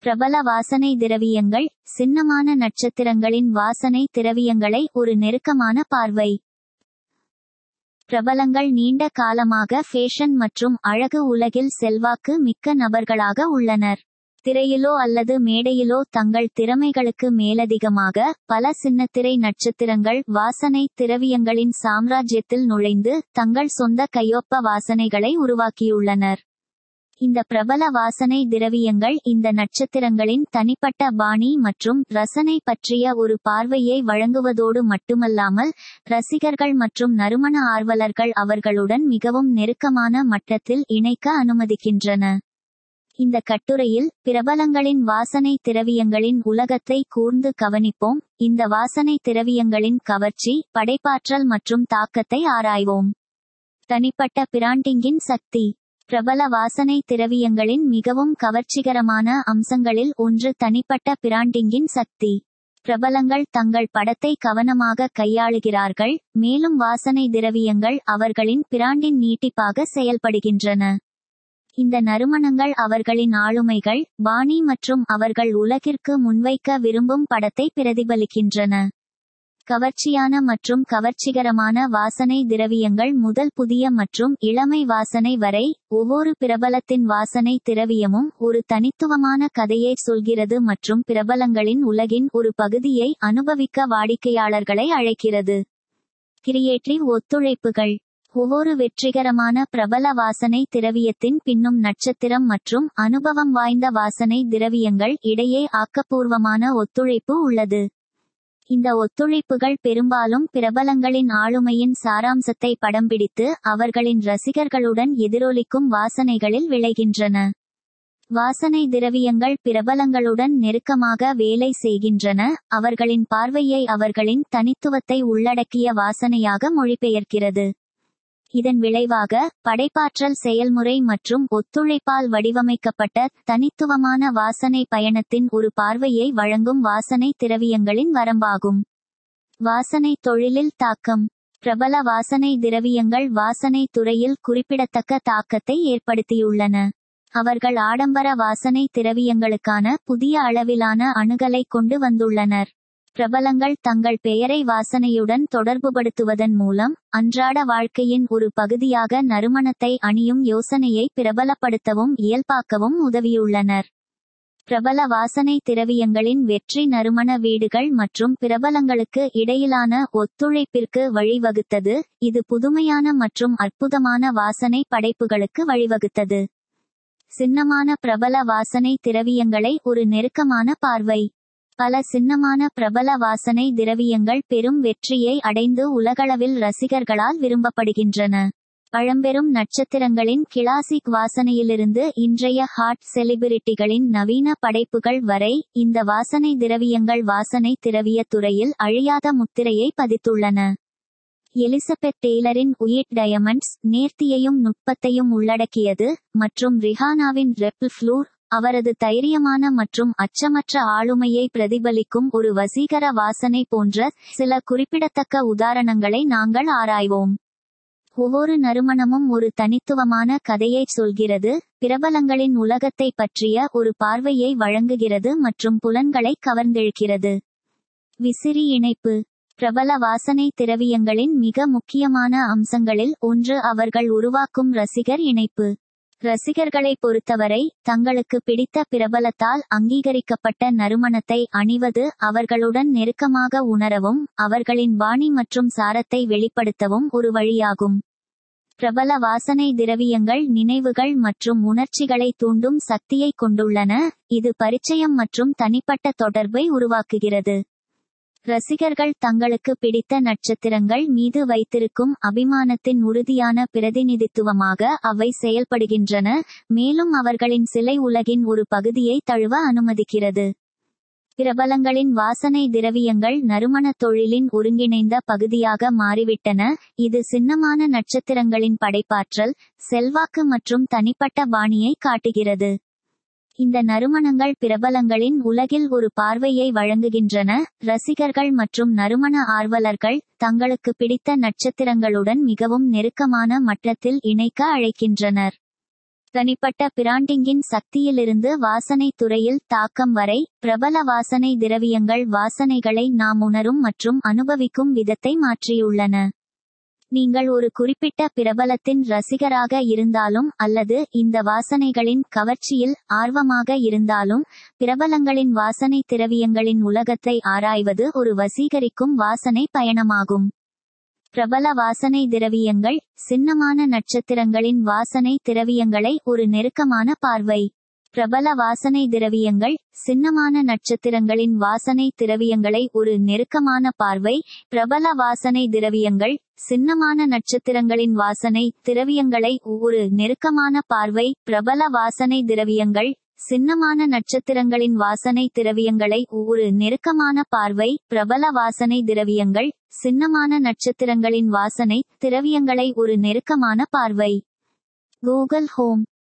பிரபல வாசனை திரவியங்கள் சின்னமான நட்சத்திரங்களின் வாசனை திரவியங்களை ஒரு நெருக்கமான பார்வை பிரபலங்கள் நீண்ட காலமாக ஃபேஷன் மற்றும் அழகு உலகில் செல்வாக்கு மிக்க நபர்களாக உள்ளனர் திரையிலோ அல்லது மேடையிலோ தங்கள் திறமைகளுக்கு மேலதிகமாக பல சின்னத்திரை நட்சத்திரங்கள் வாசனை திரவியங்களின் சாம்ராஜ்யத்தில் நுழைந்து தங்கள் சொந்த கையொப்ப வாசனைகளை உருவாக்கியுள்ளனர் இந்த பிரபல வாசனை திரவியங்கள் இந்த நட்சத்திரங்களின் தனிப்பட்ட பாணி மற்றும் ரசனை பற்றிய ஒரு பார்வையை வழங்குவதோடு மட்டுமல்லாமல் ரசிகர்கள் மற்றும் நறுமண ஆர்வலர்கள் அவர்களுடன் மிகவும் நெருக்கமான மட்டத்தில் இணைக்க அனுமதிக்கின்றன இந்த கட்டுரையில் பிரபலங்களின் வாசனை திரவியங்களின் உலகத்தை கூர்ந்து கவனிப்போம் இந்த வாசனை திரவியங்களின் கவர்ச்சி படைப்பாற்றல் மற்றும் தாக்கத்தை ஆராய்வோம் தனிப்பட்ட பிராண்டிங்கின் சக்தி பிரபல வாசனை திரவியங்களின் மிகவும் கவர்ச்சிகரமான அம்சங்களில் ஒன்று தனிப்பட்ட பிராண்டிங்கின் சக்தி பிரபலங்கள் தங்கள் படத்தை கவனமாக கையாளுகிறார்கள் மேலும் வாசனை திரவியங்கள் அவர்களின் பிராண்டின் நீட்டிப்பாக செயல்படுகின்றன இந்த நறுமணங்கள் அவர்களின் ஆளுமைகள் பாணி மற்றும் அவர்கள் உலகிற்கு முன்வைக்க விரும்பும் படத்தை பிரதிபலிக்கின்றன கவர்ச்சியான மற்றும் கவர்ச்சிகரமான வாசனை திரவியங்கள் முதல் புதிய மற்றும் இளமை வாசனை வரை ஒவ்வொரு பிரபலத்தின் வாசனை திரவியமும் ஒரு தனித்துவமான கதையை சொல்கிறது மற்றும் பிரபலங்களின் உலகின் ஒரு பகுதியை அனுபவிக்க வாடிக்கையாளர்களை அழைக்கிறது கிரியேட்டிவ் ஒத்துழைப்புகள் ஒவ்வொரு வெற்றிகரமான பிரபல வாசனை திரவியத்தின் பின்னும் நட்சத்திரம் மற்றும் அனுபவம் வாய்ந்த வாசனை திரவியங்கள் இடையே ஆக்கப்பூர்வமான ஒத்துழைப்பு உள்ளது இந்த ஒத்துழைப்புகள் பெரும்பாலும் பிரபலங்களின் ஆளுமையின் சாராம்சத்தை படம் பிடித்து அவர்களின் ரசிகர்களுடன் எதிரொலிக்கும் வாசனைகளில் விளைகின்றன வாசனை திரவியங்கள் பிரபலங்களுடன் நெருக்கமாக வேலை செய்கின்றன அவர்களின் பார்வையை அவர்களின் தனித்துவத்தை உள்ளடக்கிய வாசனையாக மொழிபெயர்க்கிறது இதன் விளைவாக படைப்பாற்றல் செயல்முறை மற்றும் ஒத்துழைப்பால் வடிவமைக்கப்பட்ட தனித்துவமான வாசனை பயணத்தின் ஒரு பார்வையை வழங்கும் வாசனை திரவியங்களின் வரம்பாகும் வாசனை தொழிலில் தாக்கம் பிரபல வாசனை திரவியங்கள் வாசனை துறையில் குறிப்பிடத்தக்க தாக்கத்தை ஏற்படுத்தியுள்ளன அவர்கள் ஆடம்பர வாசனை திரவியங்களுக்கான புதிய அளவிலான அணுகலை கொண்டு வந்துள்ளனர் பிரபலங்கள் தங்கள் பெயரை வாசனையுடன் தொடர்புபடுத்துவதன் மூலம் அன்றாட வாழ்க்கையின் ஒரு பகுதியாக நறுமணத்தை அணியும் யோசனையை பிரபலப்படுத்தவும் இயல்பாக்கவும் உதவியுள்ளனர் பிரபல வாசனை திரவியங்களின் வெற்றி நறுமண வீடுகள் மற்றும் பிரபலங்களுக்கு இடையிலான ஒத்துழைப்பிற்கு வழிவகுத்தது இது புதுமையான மற்றும் அற்புதமான வாசனை படைப்புகளுக்கு வழிவகுத்தது சின்னமான பிரபல வாசனை திரவியங்களை ஒரு நெருக்கமான பார்வை பல சின்னமான பிரபல வாசனை திரவியங்கள் பெரும் வெற்றியை அடைந்து உலகளவில் ரசிகர்களால் விரும்பப்படுகின்றன பழம்பெரும் நட்சத்திரங்களின் கிளாசிக் வாசனையிலிருந்து இன்றைய ஹாட் செலிபிரிட்டிகளின் நவீன படைப்புகள் வரை இந்த வாசனை திரவியங்கள் வாசனை திரவிய துறையில் அழியாத முத்திரையை பதித்துள்ளன எலிசபெத் டெய்லரின் உயிட் டயமண்ட்ஸ் நேர்த்தியையும் நுட்பத்தையும் உள்ளடக்கியது மற்றும் ரிஹானாவின் ரெப்பிள் ஃப்ளூர் அவரது தைரியமான மற்றும் அச்சமற்ற ஆளுமையை பிரதிபலிக்கும் ஒரு வசீகர வாசனை போன்ற சில குறிப்பிடத்தக்க உதாரணங்களை நாங்கள் ஆராய்வோம் ஒவ்வொரு நறுமணமும் ஒரு தனித்துவமான கதையை சொல்கிறது பிரபலங்களின் உலகத்தை பற்றிய ஒரு பார்வையை வழங்குகிறது மற்றும் புலன்களை கவர்ந்தெழுக்கிறது விசிறி இணைப்பு பிரபல வாசனை திரவியங்களின் மிக முக்கியமான அம்சங்களில் ஒன்று அவர்கள் உருவாக்கும் ரசிகர் இணைப்பு ரசிகர்களை பொறுத்தவரை தங்களுக்கு பிடித்த பிரபலத்தால் அங்கீகரிக்கப்பட்ட நறுமணத்தை அணிவது அவர்களுடன் நெருக்கமாக உணரவும் அவர்களின் பாணி மற்றும் சாரத்தை வெளிப்படுத்தவும் ஒரு வழியாகும் பிரபல வாசனை திரவியங்கள் நினைவுகள் மற்றும் உணர்ச்சிகளை தூண்டும் சக்தியை கொண்டுள்ளன இது பரிச்சயம் மற்றும் தனிப்பட்ட தொடர்பை உருவாக்குகிறது ரசிகர்கள் தங்களுக்கு பிடித்த நட்சத்திரங்கள் மீது வைத்திருக்கும் அபிமானத்தின் உறுதியான பிரதிநிதித்துவமாக அவை செயல்படுகின்றன மேலும் அவர்களின் சிலை உலகின் ஒரு பகுதியை தழுவ அனுமதிக்கிறது பிரபலங்களின் வாசனை திரவியங்கள் நறுமண தொழிலின் ஒருங்கிணைந்த பகுதியாக மாறிவிட்டன இது சின்னமான நட்சத்திரங்களின் படைப்பாற்றல் செல்வாக்கு மற்றும் தனிப்பட்ட பாணியை காட்டுகிறது இந்த நறுமணங்கள் பிரபலங்களின் உலகில் ஒரு பார்வையை வழங்குகின்றன ரசிகர்கள் மற்றும் நறுமண ஆர்வலர்கள் தங்களுக்கு பிடித்த நட்சத்திரங்களுடன் மிகவும் நெருக்கமான மட்டத்தில் இணைக்க அழைக்கின்றனர் தனிப்பட்ட பிராண்டிங்கின் சக்தியிலிருந்து வாசனை துறையில் தாக்கம் வரை பிரபல வாசனை திரவியங்கள் வாசனைகளை நாம் உணரும் மற்றும் அனுபவிக்கும் விதத்தை மாற்றியுள்ளன நீங்கள் ஒரு குறிப்பிட்ட பிரபலத்தின் ரசிகராக இருந்தாலும் அல்லது இந்த வாசனைகளின் கவர்ச்சியில் ஆர்வமாக இருந்தாலும் பிரபலங்களின் வாசனை திரவியங்களின் உலகத்தை ஆராய்வது ஒரு வசீகரிக்கும் வாசனை பயணமாகும் பிரபல வாசனை திரவியங்கள் சின்னமான நட்சத்திரங்களின் வாசனை திரவியங்களை ஒரு நெருக்கமான பார்வை பிரபல வாசனை திரவியங்கள் சின்னமான நட்சத்திரங்களின் வாசனை திரவியங்களை ஒரு நெருக்கமான பார்வை பிரபல வாசனை திரவியங்கள் சின்னமான நட்சத்திரங்களின் வாசனை திரவியங்களை ஒரு நெருக்கமான பார்வை பிரபல வாசனை திரவியங்கள் சின்னமான நட்சத்திரங்களின் வாசனை திரவியங்களை ஒரு நெருக்கமான பார்வை பிரபல வாசனை திரவியங்கள் சின்னமான நட்சத்திரங்களின் வாசனை திரவியங்களை ஒரு நெருக்கமான பார்வை கூகுள் ஹோம்